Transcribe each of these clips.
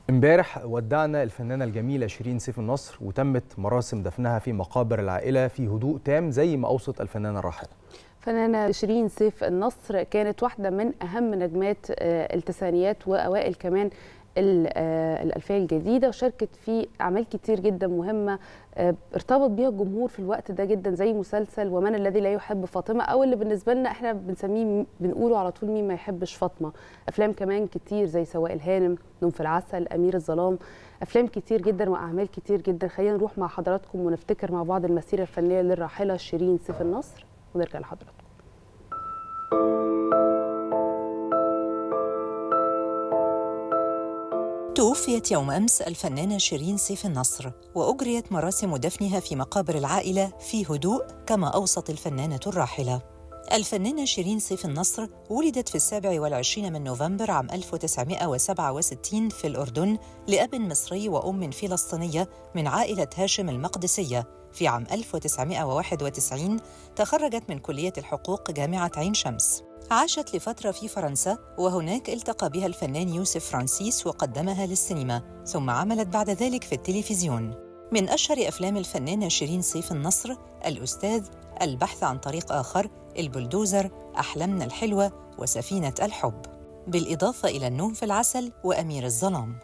امبارح ودعنا الفنانة الجميلة شيرين سيف النصر وتمت مراسم دفنها في مقابر العائلة في هدوء تام زي ما أوصت الفنانة الراحلة فنانة شيرين سيف النصر كانت واحدة من أهم نجمات التسعينيات وأوائل كمان الألفية الجديدة وشاركت في أعمال كتير جدا مهمة ارتبط بيها الجمهور في الوقت ده جدا زي مسلسل ومن الذي لا يحب فاطمة أو اللي بالنسبة لنا احنا بنسميه بنقوله على طول مين ما يحبش فاطمة أفلام كمان كتير زي سواء الهانم نوم في العسل أمير الظلام أفلام كتير جدا وأعمال كتير جدا خلينا نروح مع حضراتكم ونفتكر مع بعض المسيرة الفنية للراحلة شيرين سيف النصر ونرجع لحضراتكم توفيت يوم أمس الفنانة شيرين سيف النصر وأجريت مراسم دفنها في مقابر العائلة في هدوء كما أوصت الفنانة الراحلة الفنانة شيرين سيف النصر ولدت في السابع والعشرين من نوفمبر عام 1967 في الأردن لأب مصري وأم فلسطينية من عائلة هاشم المقدسية في عام 1991 تخرجت من كلية الحقوق جامعة عين شمس عاشت لفترة في فرنسا وهناك التقى بها الفنان يوسف فرانسيس وقدمها للسينما ثم عملت بعد ذلك في التلفزيون من أشهر أفلام الفنانة شيرين سيف النصر الأستاذ البحث عن طريق آخر البلدوزر أحلامنا الحلوة وسفينة الحب بالإضافة إلى النوم في العسل وأمير الظلام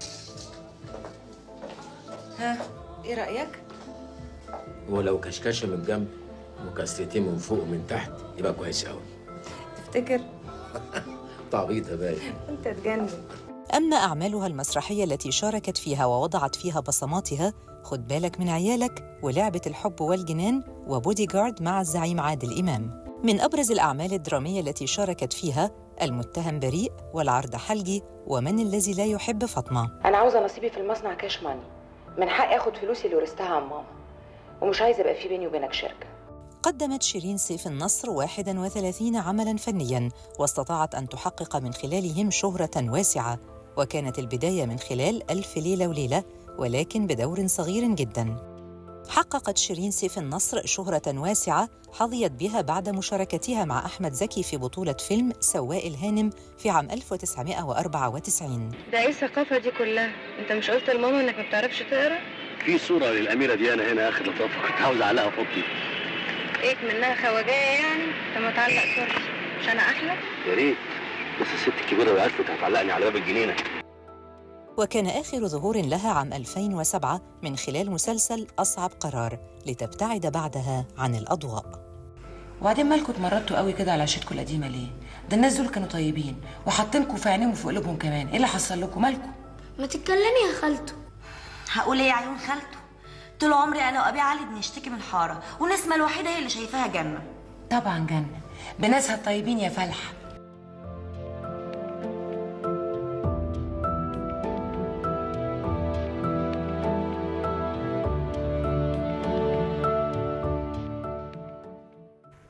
ها إيه رأيك؟ ولو كشكشه من الجنب وكاستين من فوق ومن تحت يبقى كويس قوي تفتكر؟ تعبيطه باين أنت تجنن أما أعمالها المسرحية التي شاركت فيها ووضعت فيها بصماتها خد بالك من عيالك ولعبة الحب والجنان وبودي جارد مع الزعيم عادل إمام من أبرز الأعمال الدرامية التي شاركت فيها المتهم بريء والعرض حلجي ومن الذي لا يحب فاطمة أنا عاوزة نصيبي في المصنع كاش ماني من حقي آخد فلوسي اللي ورثتها عن ماما ومش عايزة يبقى في بيني وبينك شركة قدمت شيرين سيف النصر 31 عملاً فنياً واستطاعت أن تحقق من خلالهم شهرة واسعة وكانت البداية من خلال ألف ليلة وليلة ولكن بدور صغير جداً حققت شيرين سيف النصر شهرة واسعة حظيت بها بعد مشاركتها مع أحمد زكي في بطولة فيلم سواء الهانم في عام 1994 ده ايه الثقافة دي كلها؟ انت مش قلت لماما انك ما بتعرفش تقرا؟ في صورة للأميرة ديانا هنا آخر لطافة كنت عاوز أعلقها في أوضتي ايه منها خواجاية يعني؟ طب ما تعلق صورتي مش انا احلى؟ يا ريت بس الست الكبيرة لو عرفت هتعلقني على باب الجنينة وكان آخر ظهور لها عام 2007 من خلال مسلسل أصعب قرار لتبتعد بعدها عن الأضواء وبعدين مالكوا اتمردتوا قوي كده على عشتكوا القديمه ليه؟ ده الناس دول كانوا طيبين وحاطينكوا في عينيهم وفي قلوبهم كمان، ايه اللي حصل لكم؟ مالكوا؟ ما تتكلمي يا خالته هقول ايه يا عيون خالته طول عمري انا وابي علي بنشتكي من حاره ونسمه الوحيده هي اللي شايفاها جنه طبعا جنه بناسها الطيبين يا فلح